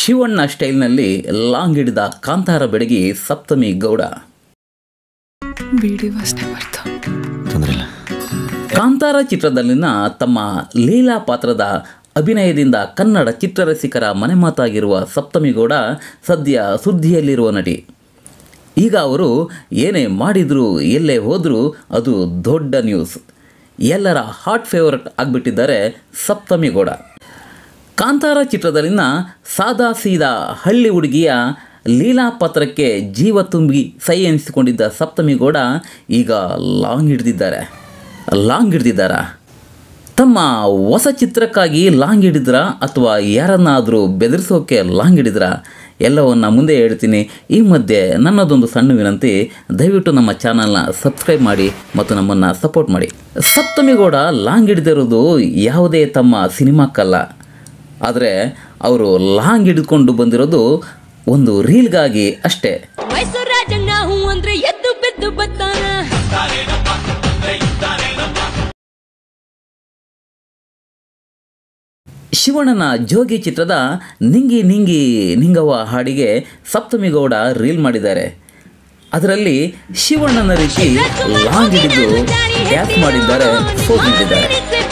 ಶಿವಣ್ಣ ಸ್ಟೈಲ್ನಲ್ಲಿ ಲಾಂಗ್ ಹಿಡಿದ ಕಾಂತಾರ ಬೆಡಗಿ ಸಪ್ತಮಿ ಗೌಡ ವಿಡಿಯೋ ಅಷ್ಟೇ ಬರ್ತು ತೊಂದರೆ ಇಲ್ಲ ಕಾಂತಾರ ಚಿತ್ರದಲ್ಲಿನ ತಮ್ಮ ಲೀಲಾ ಪಾತ್ರದ ಅಭಿನಯದಿಂದ ಕನ್ನಡ ಚಿತ್ರರಸಿಕರ ಮನೆಮಾತಾಗಿರುವ ಸಪ್ತಮಿ ಗೌಡ ಸದ್ಯ ಸುದ್ದಿಯಲ್ಲಿರುವ ನಟಿ ಈಗ ಅವರು ಏನೇ ಮಾಡಿದರೂ ಎಲ್ಲೇ ಹೋದರೂ ಅದು ದೊಡ್ಡ ನ್ಯೂಸ್ ಎಲ್ಲರ ಹಾಟ್ ಫೇವರೆಟ್ ಆಗಿಬಿಟ್ಟಿದ್ದಾರೆ ಸಪ್ತಮಿ ಗೌಡ ಕಾಂತಾರ ಚಿತ್ರದಲ್ಲಿನ ಸಾದಾ ಸೀದಾ ಹಳ್ಳಿ ಹುಡುಗಿಯ ಲೀಲಾ ಪಾತ್ರಕ್ಕೆ ಜೀವ ತುಂಬಿ ಸೈ ಎನಿಸಿಕೊಂಡಿದ್ದ ಸಪ್ತಮಿ ಗೌಡ ಈಗ ಲಾಂಗ್ ಹಿಡಿದಿದ್ದಾರೆ ಲಾಂಗ್ ಹಿಡ್ದಿದ್ದಾರಾ ತಮ್ಮ ಹೊಸ ಚಿತ್ರಕ್ಕಾಗಿ ಲಾಂಗ್ ಹಿಡಿದ್ರ ಅಥವಾ ಯಾರನ್ನಾದರೂ ಬೆದರಿಸೋಕೆ ಲಾಂಗ್ ಹಿಡಿದ್ರ ಎಲ್ಲವನ್ನ ಮುಂದೆ ಹೇಳ್ತೀನಿ ಈ ಮಧ್ಯೆ ನನ್ನದೊಂದು ಸಣ್ಣ ವಿನಂತಿ ದಯವಿಟ್ಟು ನಮ್ಮ ಚಾನಲ್ನ ಸಬ್ಸ್ಕ್ರೈಬ್ ಮಾಡಿ ಮತ್ತು ನಮ್ಮನ್ನು ಸಪೋರ್ಟ್ ಮಾಡಿ ಸಪ್ತಮಿಗೌಡ ಲಾಂಗ್ ಹಿಡಿದಿರೋದು ಯಾವುದೇ ತಮ್ಮ ಸಿನಿಮಾಕ್ಕಲ್ಲ ಆದರೆ ಅವರು ಲಾಂಗ್ ಹಿಡಿದುಕೊಂಡು ಬಂದಿರೋದು ಒಂದು ರೀಲ್ಗಾಗಿ ಅಷ್ಟೇ ಮೈಸೂರು ರಾಜಣ್ಣ ಹೂ ಅಂದ್ರೆ ಎದ್ದು ಬಿದ್ದು ಬತ್ತಾನ ಶಿವಣ್ಣನ ಜೋಗಿ ಚಿತ್ರದ ನಿಂಗಿ ನಿಂಗಿ ನಿಂಗವ್ವ ಹಾಡಿಗೆ ಸಪ್ತಮಿಗೌಡ ರೀಲ್ ಮಾಡಿದ್ದಾರೆ ಅದರಲ್ಲಿ ಶಿವಣ್ಣನ ರೀತಿ ಲಾಂಗ್ ಹಿಡಿದು ಡ್ಯಾನ್ಸ್ ಮಾಡಿದ್ದಾರೆ ಹೋಗಿದ್ದಾರೆ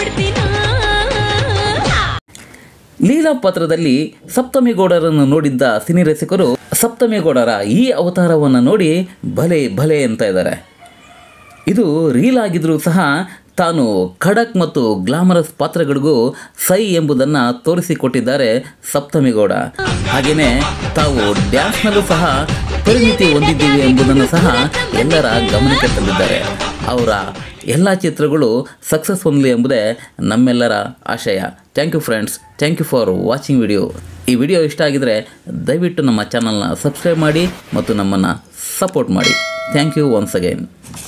ಲೀಲಾ ಪಾತ್ರದಲ್ಲಿ ಸಪ್ತಮಿಗೌಡರನ್ನು ನೋಡಿದ್ದ ಸಿನಿ ರಸಿಕರು ಸಪ್ತಮಿಗೌಡರ ಈ ಅವತಾರವನ್ನು ನೋಡಿ ಭಲೆ ಭಲೆ ಅಂತ ಇದ್ದಾರೆ ಇದು ರೀಲ್ ಆಗಿದ್ರೂ ಸಹ ತಾನು ಖಡಕ್ ಮತ್ತು ಗ್ಲಾಮರಸ್ ಪಾತ್ರಗಳಿಗೂ ಸೈ ಎಂಬುದನ್ನು ತೋರಿಸಿಕೊಟ್ಟಿದ್ದಾರೆ ಸಪ್ತಮಿಗೌಡ ಹಾಗೆಯೇ ತಾವು ಡ್ಯಾನ್ಸ್ನಲ್ಲೂ ಸಹ ಪರಿಣಿತಿ ಹೊಂದಿದ್ದೀವಿ ಎಂಬುದನ್ನು ಸಹ ಎಲ್ಲರ ಗಮನಕ್ಕೆ ತಂದಿದ್ದಾರೆ ಅವರ ಎಲ್ಲ ಚಿತ್ರಗಳು ಸಕ್ಸಸ್ ಹೊಂದಲಿ ಎಂಬುದೇ ನಮ್ಮೆಲ್ಲರ ಆಶಯ thank you friends thank you for watching video ಈ ವಿಡಿಯೋ ಇಷ್ಟ ಆಗಿದರೆ ದಯವಿಟ್ಟು ನಮ್ಮ ಚಾನಲ್ನ ಸಬ್ಸ್ಕ್ರೈಬ್ ಮಾಡಿ ಮತ್ತು ನಮ್ಮನ್ನು ಸಪೋರ್ಟ್ ಮಾಡಿ ಥ್ಯಾಂಕ್ ಯು ಒನ್ಸ್ ಅಗೈನ್